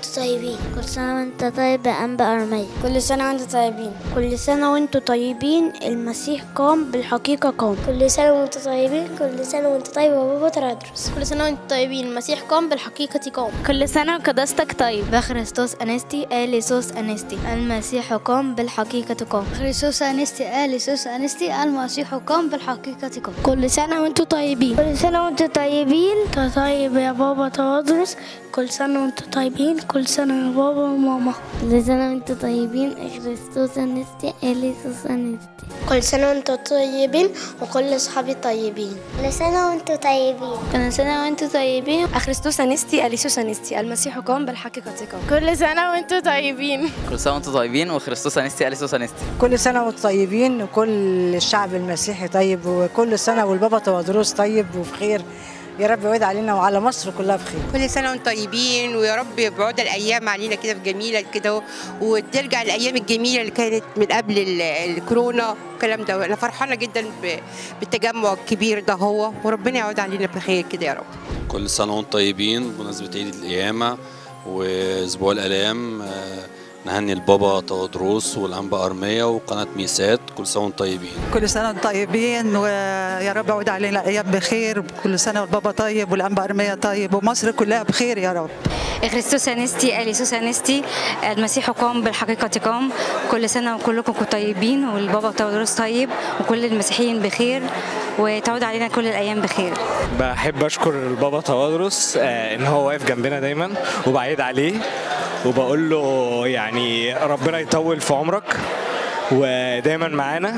طيبين كل سنة وانت طيب يا أنبا أرمية كل سنة وانتم طيبين كل سنة وانتم طيبين المسيح قام بالحقيقة قام كل سنة وانتم طيبين كل سنة وانت طيب يا بابا ترادرس كل سنة وانتم طيبين المسيح قام بالحقيقة قام كل سنة وقداستك طيب بخريستوس أنستي آليسوس أنستي المسيح قام بالحقيقة قام خريستوس أنستي آليسوس أنستي المسيح قام بالحقيقة قام كل سنة وانتم طيبين كل سنة وانتم طيبين انت طيب يا بابا تواضرس كل سنة وانتم طيبين كل سنة يا بابا وماما كل سنة وانتم طيبين خريستوس أنستي آليسوس أنستي كل سنة وانتم طيبين وكل أصحابي طيبين كل سنة وانتم طيبين كل سنة وانتم طيبين أخريستوس أنستي أليسوس أنستي المسيح قام بالحقيقة قام كل سنة وانتم طيبين كل سنه وانتم طيبين وخريستوس انستي اليسوس انستي كل سنة وانتم طيبين وكل الشعب المسيحي طيب وكل سنة والبابا تودروس طيب وبخير يا رب يعود علينا وعلى مصر كلها بخير كل سنة وانتم طيبين ويا رب يبعد الأيام علينا كده جميلة كده وترجع الأيام الجميلة اللي كانت من قبل ال- الكورونا والكلام ده أنا فرحانة جدا ب- بالتجمع الكبير ده هو وربنا يعود علينا بخير كده يا رب كل سنة وانتم طيبين بمناسبة عيد القيامة وأسبوع الآلام آه، نهني البابا تودروس والأنبا أرمية وقناة ميسات كل سنة وانتم طيبين كل سنة وانتم طيبين ويا رب يعود علينا الأيام بخير كل سنة والبابا طيب والأنبا أرمية طيب ومصر كلها بخير يا رب خريستوس أنستي أليسوس أنستي المسيح قام بالحقيقة قام كل سنة وكلكم طيبين والبابا تودروس طيب وكل المسيحيين بخير وتعود علينا كل الأيام بخير بحب اشكر البابا توادرس آه، ان هو واقف جنبنا دايما وبعيد عليه وبقول له يعني ربنا يطول في عمرك ودايما معانا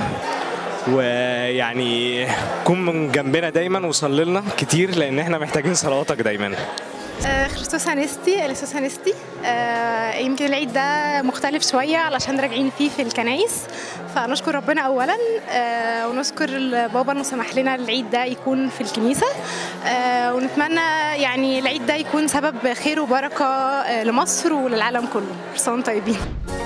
ويعني كن من جنبنا دايما وصلي لنا كتير لان احنا محتاجين صلواتك دايما آه، خريستوس هانستي اليسوس هانستي آه، يمكن العيد ده مختلف شوية علشان راجعين فيه في الكنايس فنشكر ربنا أولا آه، ونشكر البابا إنه سمح لنا العيد ده يكون في الكنيسة آه، ونتمنى يعني العيد ده يكون سبب خير وبركة آه، لمصر وللعالم كله كل سنة وانتم طيبين